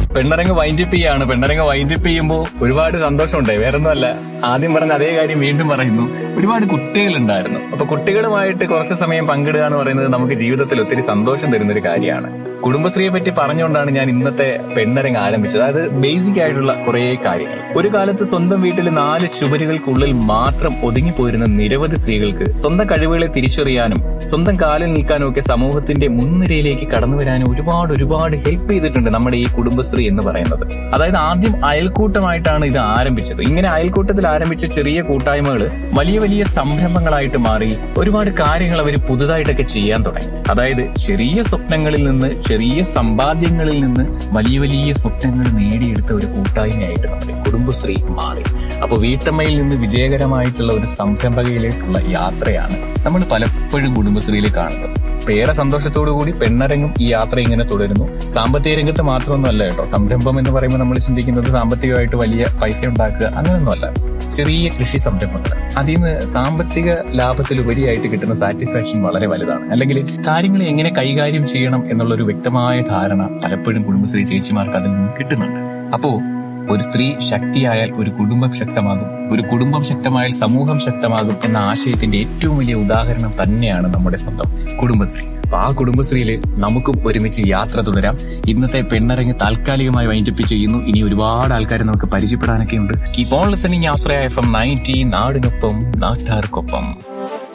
പെണ്ണരങ്ങ് wind up ചെയ്യാണ് പെണ്ണരങ്ങ് wind up ചെയ്യുമ്പോൾ ഒരുപാട് സന്തോഷമുണ്ടായി വേറൊന്നുമല്ല ആദ്യം പറഞ്ഞ അതേ കാര്യം വീണ്ടും പറയുന്നു ഒരുപാട് കുട്ടികളുണ്ടായിരുന്നു അപ്പൊ കുട്ടികളുമായിട്ട് കുറച്ച് സമയം പങ്കിടുക എന്ന് പറയുന്നത് നമുക്ക് ജീവിതത്തിൽ ഒത്തിരി സന്തോഷം തരുന്ന ഒരു കാര്യമാണ് കുടുംബശ്രീയെ പറ്റി പറഞ്ഞുകൊണ്ടാണ് ഞാൻ ഇന്നത്തെ പെണ്ണരങ്ങ് ആരംഭിച്ചത് അതായത് ബേസിക് ആയിട്ടുള്ള കുറേ കാര്യങ്ങൾ ഒരു കാലത്ത് സ്വന്തം വീട്ടിൽ നാല് ചുവരുകൾക്കുള്ളിൽ മാത്രം ഒതുങ്ങിപ്പോയിരുന്ന നിരവധി സ്ത്രീകൾക്ക് സ്വന്തം കഴിവുകളെ തിരിച്ചറിയാനും സ്വന്തം കാലിൽ നിൽക്കാനും ഒക്കെ സമൂഹത്തിന്റെ മുൻനിരയിലേക്ക് കടന്നു വരാനും ഒരുപാട് ഒരുപാട് ഹെൽപ്പ് ചെയ്തിട്ടുണ്ട് നമ്മുടെ ഈ കുടുംബശ്രീ എന്ന് പറയുന്നത് അതായത് ആദ്യം അയൽക്കൂട്ടമായിട്ടാണ് ഇത് ആരംഭിച്ചത് ഇങ്ങനെ അയൽക്കൂട്ടത്തിൽ ആരംഭിച്ച ചെറിയ കൂട്ടായ്മകൾ വലിയ വലിയ സംരംഭങ്ങളായിട്ട് മാറി ഒരുപാട് കാര്യങ്ങൾ അവർ പുതുതായിട്ടൊക്കെ ചെയ്യാൻ തുടങ്ങി അതായത് ചെറിയ സ്വപ്നങ്ങളിൽ നിന്ന് ചെറിയ സമ്പാദ്യങ്ങളിൽ നിന്ന് വലിയ വലിയ സ്വപ്നങ്ങൾ നേടിയെടുത്ത ഒരു കൂട്ടായ്മയായിട്ട് നമ്മുടെ കുടുംബശ്രീ മാറി അപ്പൊ വീട്ടമ്മയിൽ നിന്ന് വിജയകരമായിട്ടുള്ള ഒരു സംരംഭകയിലേക്കുള്ള യാത്രയാണ് നമ്മൾ പലപ്പോഴും കുടുംബശ്രീയിൽ കാണുന്നത് അപ്പൊ ഏറെ സന്തോഷത്തോടു കൂടി പെണ്ണരങ്ങും ഈ യാത്ര ഇങ്ങനെ തുടരുന്നു സാമ്പത്തിക രംഗത്ത് മാത്രമൊന്നുമല്ല കേട്ടോ സംരംഭം എന്ന് പറയുമ്പോൾ നമ്മൾ ചിന്തിക്കുന്നത് സാമ്പത്തികമായിട്ട് വലിയ പൈസ ഉണ്ടാക്കുക അങ്ങനെയൊന്നുമല്ല ചെറിയ കൃഷി സംരംഭങ്ങൾ അതിൽ നിന്ന് സാമ്പത്തിക ലാഭത്തിലുപരിയായിട്ട് കിട്ടുന്ന സാറ്റിസ്ഫാക്ഷൻ വളരെ വലുതാണ് അല്ലെങ്കിൽ കാര്യങ്ങൾ എങ്ങനെ കൈകാര്യം ചെയ്യണം എന്നുള്ള ഒരു വ്യക്തമായ ധാരണ പലപ്പോഴും കുടുംബശ്രീ ചേച്ചിമാർക്ക് അതിൽ നിന്ന് കിട്ടുന്നുണ്ട് അപ്പോ ഒരു സ്ത്രീ ശക്തിയായാൽ ഒരു കുടുംബം ശക്തമാകും ഒരു കുടുംബം ശക്തമായാൽ സമൂഹം ശക്തമാകും എന്ന ആശയത്തിന്റെ ഏറ്റവും വലിയ ഉദാഹരണം തന്നെയാണ് നമ്മുടെ സ്വന്തം കുടുംബശ്രീ അപ്പൊ ആ കുടുംബശ്രീയിൽ നമുക്കും ഒരുമിച്ച് യാത്ര തുടരാം ഇന്നത്തെ പെണ്ണരങ്ങ് താൽക്കാലികമായി വൈൻഡപ്പ് ചെയ്യുന്നു ഇനി ഒരുപാട് ആൾക്കാരെ നമുക്ക് പരിചയപ്പെടാനൊക്കെ ഉണ്ട് keep on listening Ashraya FM ninety നയൻറ്റി നാടിനൊപ്പം നാട്ടാർക്കൊപ്പം